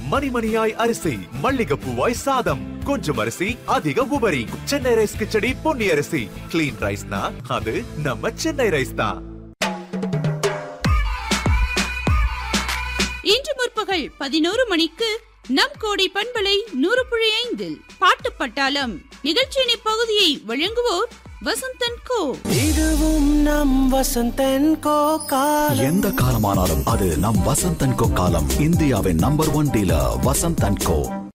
மணிமணியாய் அரிசி மல்லிகைப்பூவாய் சாதம் கொஞ்சம் அரிசி அதிக உபரி சென்னை ரைஸ் கிச்சடி பொன்னி அரிசி கிளீன் ரைஸ்னா அது நம்ம சென்னை ரைஸ் தான் இன்று முற்பகல் பதினோரு மணிக்கு நம் கோடி பண்பலை நூறு புள்ளி ஐந்தில் பாட்டு பட்டாளம் நிகழ்ச்சியின் இப்பகுதியை வழங்குவோர் வசந்தன் கோ இதுவும் நம் வசந்தன் கோ காலம் எந்த காலமானாலும் அது நம் வசந்தன் கோ காலம் இந்தியாவின் number one dealer Vasanthan co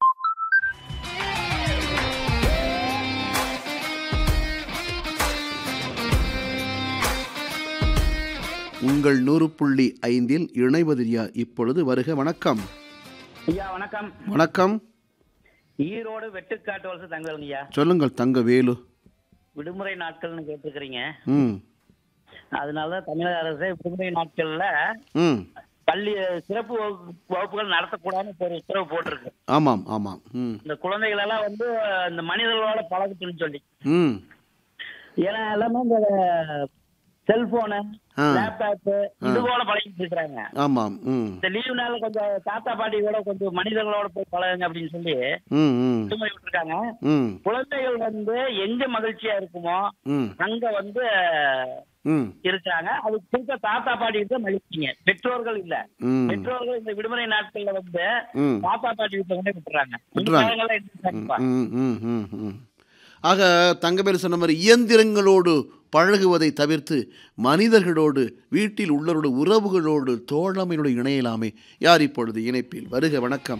உங்கள் நூறு புள்ளி ஐந்தில் இணைவது யார் இப்பொழுது வருக வணக்கம் ஐயா வணக்கம் வணக்கம் ஈரோடு வெட்டுக்காட்டு வலசு தங்கவேலுங்க ஐயா சொல்லுங்கள் தங்க வேலு விடுமுறை நாட்கள்னு கேட்டிருக்கிறீங்க ம் அதனால தான் தமிழக அரசு விடுமுறை நாட்கள்ல ம் பள்ளி சிறப்பு வகுப்பு- வகுப்புகள் நடத்தக்கூடாதுன்னு இப்போ ஒரு உத்தரவு போட்டிருக்கு ஆமாம் ஆமாம் ம் இந்த குழந்தைகள் எல்லாம் வந்து இந்த மனிதர்களோட பழகட்டுன்னு சொல்லி ம் ஏன்னா எல்லாமே இந்த செல்போனு ஆ. லேப்டாப் இது போல பழகிட்டு இருக்கிறாங்க ஆமாம் ம் இந்த லீவு நாள்ல கொஞ்சம் தாத்தா பாட்டி கூட கொஞ்சம் மனிதர்களோட போய் பழகுங்க அப்படின்னு சொல்லி ம் ம் விடுமுறை விட்டுருக்காங்க ம் குழந்தைகள் வந்து எங்க மகிழ்ச்சியா இருக்குமோ ம் அங்க வந்து ம் இருக்கிறாங்க அது குறிப்பா தாத்தா பாட்டி தான் மகிழ்ச்சிங்க பெற்றோர்கள் இல்ல ம் பெற்றோர்கள் இந்த விடுமுறை நாட்கள்ல வந்து ம் தாத்தா பாட்டி வீட்டுல கொண்டே விட்டுறாங்க இந்த விட்டுறாங்க. காலங்கள்ல என்ன கண்டிப்பா. ம், ம், ம், ம். ஆக தங்கவேலு சொன்ன மாதிரி இயந்திரங்களோடு பழகுவதை தவிர்த்து மனிதர்களோடு வீட்டில் உள்ளவரோட உறவுகளோடு தோழமையோடு இணையலாமே யார் இப்பொழுது இணைப்பில் வருக வணக்கம்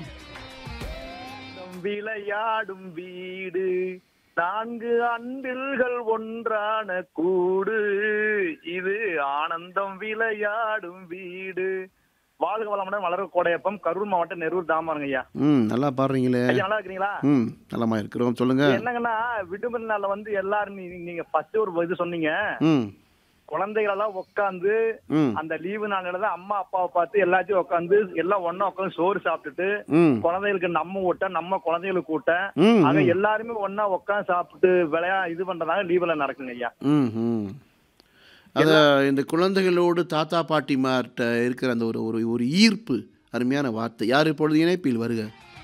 விளையாடும் வீடு நான்கு அன்பில்கள் ஒன்றான கூடு இது ஆனந்தம் விளையாடும் வீடு வாழ்க வளமுடன் வளர கோடையப்பம் கரூர் மாவட்டம் நெரூர் தாமாருங்க ஐயா ம் நல்லா பாடுறீங்களே ஐயா நல்லா இருக்கிறீங்களா ம் நலமா இருக்கிறோம் சொல்லுங்க என்னங்கன்னா விடுமுறை நாள்ல வந்து எல்லாரும் நீ- நீங்க ஃபர்ஸ்ட் ஒரு இது சொன்னீங்க ம் குழந்தைகள் எல்லாம் உட்காந்து ம் அந்த லீவு நாள்ல தான் அம்மா அப்பாவை பார்த்து எல்லாத்தையும் உட்காந்து எல்லாம் ஒண்ணா உட்காந்து சோறு சாப்பிட்டுட்டு ம் குழந்தைகளுக்கு நம்ம ஊட்ட நம்ம குழந்தைகளுக்கு ஊட்ட ம் ஆக ம், எல்லாருமே ஒண்ணா உட்காந்து சாப்பிட்டு விளையா இது பண்றதாங்க லீவ்ல நடக்குங்க ஐயா ம் ம் அத இந்த குழந்தைகளோடு தாத்தா பாட்டிமார்கிட்ட இருக்கிற அந்த ஒரு ஒரு ஒரு ஈர்ப்பு அருமையான வார்த்தை யார் இப்பொழுது இணைப்பில் வருக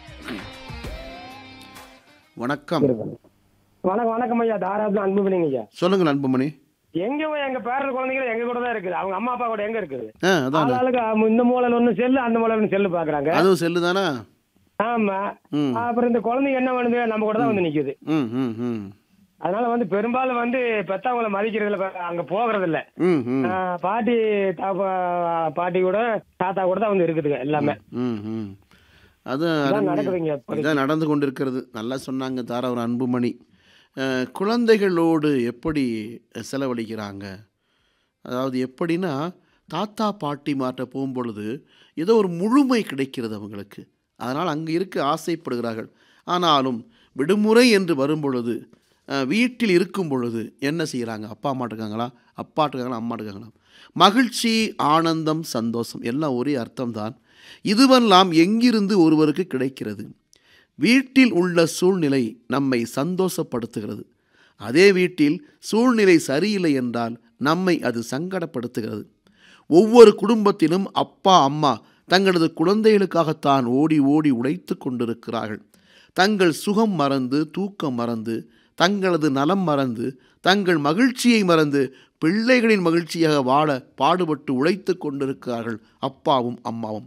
வணக்கம் வணக்கம் வணக்கம் ஐயா தாராளத்துல அன்பு பண்ணிங்க ஐயா சொல்லுங்கள் அன்புமணி எங்க போய் எங்க பேரர் குழந்தைகள் எங்க கூட தான் இருக்குது அவங்க அம்மா அப்பா கூட எங்க இருக்குது ஆ அதான் ஆளாளுக்கு அவங்க இந்த மூலையில ஒண்ணு செல்லு அந்த மூலையில ஒண்ணு செல்லு பாக்குறாங்க அதுவும் செல்லு தானா ஆமா ம் அப்புறம் இந்த குழந்தைங்க என்ன பண்ணுது நம்ம கூட தான் வந்து நிக்குது ம் ம் ம் அதனால வந்து பெரும்பாலும் வந்து பெத்தவங்கள மதிக்கிறதுல ப- அங்க போகிறது இல்ல ம் ம் ஆ, பாட்டி தாப்பா- பாட்டி கூட தாத்தா கூட தான் வந்து இருக்குதுங்க எல்லாமே ம் ம் அது இதான் அருமை. நடக்குதுங்க இப்போதைக்கு. இதான் நடந்து கொண்டிருக்கிறது நல்லா சொன்னாங்க தாரா ஒரு அன்புமணி அஹ், குழந்தைகளோடு எப்படி செலவழிக்கிறாங்க அதாவது எப்படின்னா தாத்தா பாட்டி மாட்ட போகும்பொழுது ஏதோ ஒரு முழுமை கிடைக்கிறது அவங்களுக்கு அதனால் அங்கே இருக்க ஆசைப்படுகிறார்கள் ஆனாலும் விடுமுறை என்று வரும்பொழுது அஹ், வீட்டில் இருக்கும் பொழுது என்ன செய்கிறாங்க அப்பா அம்மா இருக்காங்களா அப்பா இருக்காங்களா அம்மா இருக்காங்களா மகிழ்ச்சி ஆனந்தம் சந்தோஷம் எல்லாம் ஒரே அர்த்தம்தான் இதுவெல்லாம் எங்கிருந்து ஒருவருக்கு கிடைக்கிறது வீட்டில் உள்ள சூழ்நிலை நம்மை சந்தோஷப்படுத்துகிறது அதே வீட்டில் சூழ்நிலை சரியில்லை என்றால் நம்மை அது சங்கடப்படுத்துகிறது ஒவ்வொரு குடும்பத்திலும் அப்பா அம்மா தங்களது குழந்தைகளுக்காகத்தான் ஓடி ஓடி உழைத்து கொண்டிருக்கிறார்கள் தங்கள் சுகம் மறந்து தூக்கம் மறந்து தங்களது நலம் மறந்து தங்கள் மகிழ்ச்சியை மறந்து பிள்ளைகளின் மகிழ்ச்சியாக வாழ பாடுபட்டு உழைத்து கொண்டிருக்கிறார்கள் அப்பாவும் அம்மாவும்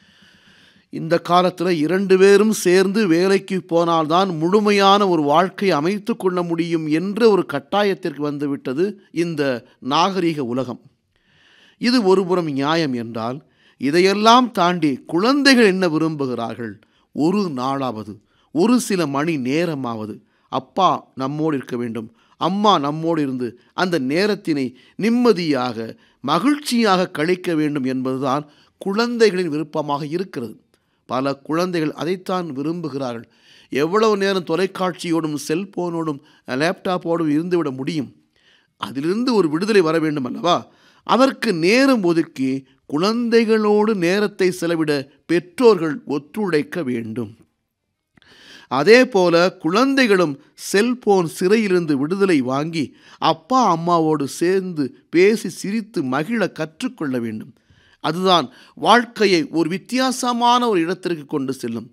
இந்த காலத்தில் இரண்டு பேரும் சேர்ந்து வேலைக்கு போனால்தான் முழுமையான ஒரு வாழ்க்கை அமைத்து கொள்ள முடியும் என்ற ஒரு கட்டாயத்திற்கு வந்துவிட்டது இந்த நாகரிக உலகம் இது ஒருபுறம் நியாயம் என்றால் இதையெல்லாம் தாண்டி குழந்தைகள் என்ன விரும்புகிறார்கள் ஒரு நாளாவது ஒரு சில மணி நேரமாவது அப்பா நம்மோடு இருக்க வேண்டும் அம்மா நம்மோடு இருந்து அந்த நேரத்தினை நிம்மதியாக மகிழ்ச்சியாக கழிக்க வேண்டும் என்பதுதான் குழந்தைகளின் விருப்பமாக இருக்கிறது பல குழந்தைகள் அதைத்தான் விரும்புகிறார்கள் எவ்வளவு நேரம் தொலைக்காட்சியோடும் செல்போனோடும் லேப்டாப்போடும் இருந்துவிட முடியும் அதிலிருந்து ஒரு விடுதலை வர வேண்டும் அல்லவா அதற்கு நேரம் ஒதுக்கி குழந்தைகளோடு நேரத்தை செலவிட பெற்றோர்கள் ஒத்துழைக்க வேண்டும் அதே போல குழந்தைகளும் செல்போன் சிறையிலிருந்து விடுதலை வாங்கி அப்பா அம்மாவோடு சேர்ந்து பேசி சிரித்து மகிழ கற்றுக்கொள்ள வேண்டும் அதுதான் வாழ்க்கையை ஒரு வித்தியாசமான ஒரு இடத்திற்கு கொண்டு செல்லும்